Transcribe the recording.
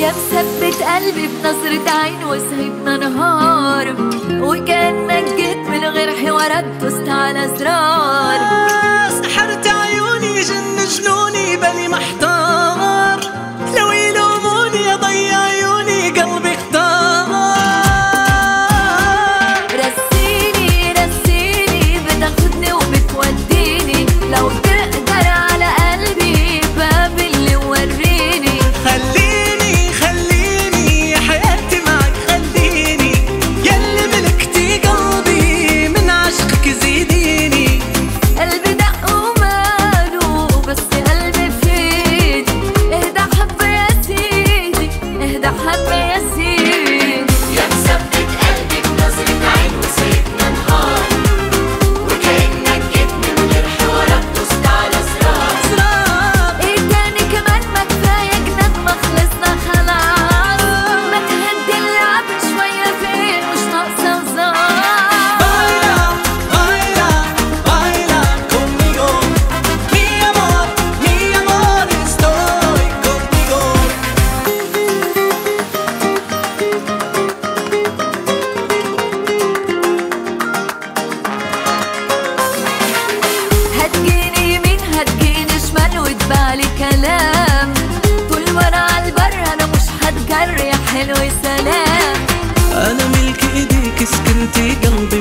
يا مثبت قلبي بنظرة عين وسهيبنا نهار وكأنك جيت من غير حوارات دوست على زرار سحرت عيوني جن جنوني بالي محتار لو يلوموني يا ضي عيوني قلبي اختار رسيني رسيني بتاخدني وبتوديني لو تقدر على قلبي باب اللي وريني خليني خليني يا حياتي معك خليني يلي ملكتي قلبي من عشقك زيديني قلبي دق وماله بس قلبي في ايدي اهدى حبة يا سيدي اهدى حبة يا سيدي يا مثبت قلبي بنظرة عين وسيبنا نهار وكأنك جيت من غير حوارات دوست على زرار اسرار ايه تاني كمان ما كفاية جنان ما خلصنا خلاص ما تهدي اللعب شوية فين مش ناقصة وزار Baila, baila, baila conmigo Mi amor, mi amor, estoy contigo هتجيني يمين هتجيني شمال وتبالي كلام طول ما انا عالبر انا مش هتجري يا حلو سلام أنا ملك إيديك سكنتي قلبي